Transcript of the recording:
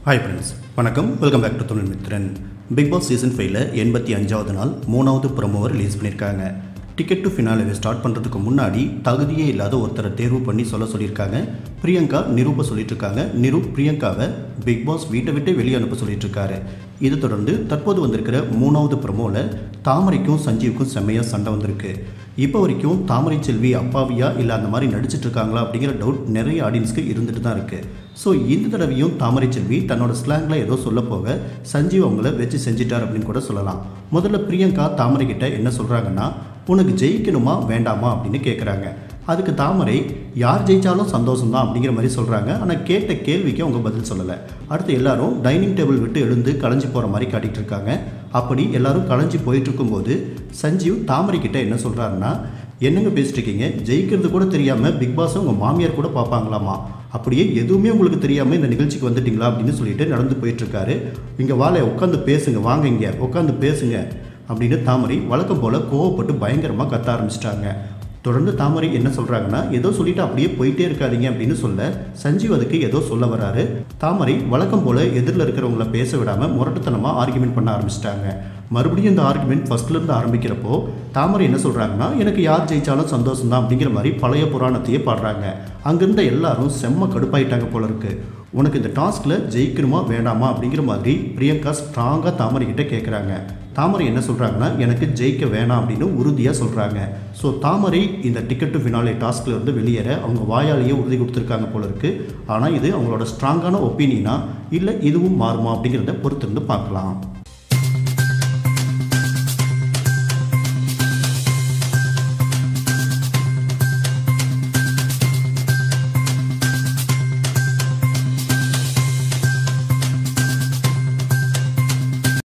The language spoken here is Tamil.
ஹாய் ஃப்ரெண்ட்ஸ் வணக்கம் welcome back to Thozhil Mithran big Boss season ஃபைவ்ல எண்பத்தி அஞ்சாவது நாள் மூணாவது ப்ரமோவை ரிலீஸ் பண்ணியிருக்காங்க டிக்கெட் டு ஃபினாலே ஸ்டார்ட் பண்ணுறதுக்கு முன்னாடி தகுதியே இல்லாத ஒருத்தரை தேர்வு பண்ணி சொல்ல சொல்லியிருக்காங்க பிரியங்கா நிரூப சொல்லிட்டு இருக்காங்க நிரூப் பிரியங்காவை பிக் பாஸ் வீட்டை விட்டு வெளியே அனுப்ப சொல்லிட்டு இருக்காரு இது தொடர்ந்து தற்போது வந்திருக்கிற மூணாவது ப்ரமோவில் தாமரைக்கும் சஞ்சீவுக்கும் செம்மையாக சண்டை வந்திருக்கு இப்போ வரைக்கும் தாமரை செல்வி அப்பாவியா இல்லை அந்த மாதிரி நடிச்சிட்டு இருக்காங்களா அப்படிங்கிற டவுட் நிறைய ஆடியன்ஸ்க்கு இருந்துட்டு தான் இருக்குது ஸோ இந்த தடவையும் தாமரை செல்வி தன்னோட ஸ்லாங்கில் ஏதோ சொல்ல போக சஞ்சீவ் அவங்கள வச்சு செஞ்சிட்டார் அப்படின்னு கூட சொல்லலாம் முதல்ல பிரியங்கா தாமரை கிட்ட என்ன சொல்கிறாங்கன்னா உனக்கு ஜெயிக்கணுமா வேண்டாமா அப்படின்னு கேட்குறாங்க அதுக்கு தாமரை யார் ஜெயிச்சாலும் சந்தோஷம்தான் அப்படிங்கிற மாதிரி சொல்கிறாங்க ஆனால் கேட்ட கேள்விக்கு அவங்க பதில் சொல்லலை அடுத்து எல்லாரும் டைனிங் டேபிள் விட்டு எழுந்து களைஞ்சு போகிற மாதிரி காட்டிகிட்டு இருக்காங்க அப்படி எல்லாரும் களைஞ்சு போயிட்டு இருக்கும்போது சஞ்சீவ் தாமரை கிட்ட என்ன சொல்கிறாருன்னா என்னங்க பேசிட்டு இருக்கீங்க ஜெயிக்கிறது கூட தெரியாமல் பிக் பாஸை உங்கள் மாமியார் கூட பார்ப்பாங்களாமா அப்படியே எதுவுமே உங்களுக்கு தெரியாமல் இந்த நிகழ்ச்சிக்கு வந்துட்டீங்களா அப்படின்னு சொல்லிட்டு நடந்து போயிட்டுருக்காரு இங்கே வாழை உட்காந்து பேசுங்க வாங்க இங்கே உட்காந்து பேசுங்க அப்படின்னு தாமரை வழக்கம் போல் கோவப்பட்டு பயங்கரமாக கத்த ஆரம்பிச்சிட்டாங்க தொடர்ந்து தாமரை என்ன சொல்கிறாங்கன்னா ஏதோ சொல்லிட்டு அப்படியே போயிட்டே இருக்காதீங்க அப்படின்னு சொல்ல சஞ்சீவ் அதுக்கு ஏதோ சொல்ல வராரு தாமரை வழக்கம் போல் எதிரில் இருக்கிறவங்கள பேச விடாமல் முரட்டுத்தனமாக ஆர்குமெண்ட் பண்ண ஆரம்பிச்சிட்டாங்க மறுபடியும் இந்த ஆர்குமெண்ட் ஃபஸ்ட்லேருந்து ஆரம்பிக்கிறப்போ தாமரை என்ன சொல்கிறாங்கன்னா எனக்கு யார் ஜெயிச்சாலும் சந்தோஷம் தான் அப்படிங்கிற மாதிரி பழைய புராணத்தையே பாடுறாங்க அங்கிருந்த எல்லாரும் செம்ம கடுப்பாயிட்டாங்க போல இருக்கு உனக்கு இந்த டாஸ்கில் ஜெயிக்கணுமா வேண்டாமா அப்படிங்கிற மாதிரி பிரியங்கா ஸ்ட்ராங்காக தாமரை கிட்ட கேட்குறாங்க தாமரை என்ன சொல்கிறாங்கன்னா எனக்கு ஜெயிக்க வேணாம் அப்படின்னு உறுதியாக சொல்கிறாங்க ஸோ தாமரை இந்த டிக்கெட் டு ஃபினாலே டாஸ்கில் இருந்து வெளியேற அவங்க வாயாலேயே உறுதி கொடுத்துருக்காங்க போல இருக்கு ஆனால் இது அவங்களோட ஸ்ட்ராங்கான ஒப்பீனியனா இல்லை இதுவும் மாறுமா அப்படிங்கிறத பொறுத்திருந்து பார்க்கலாம்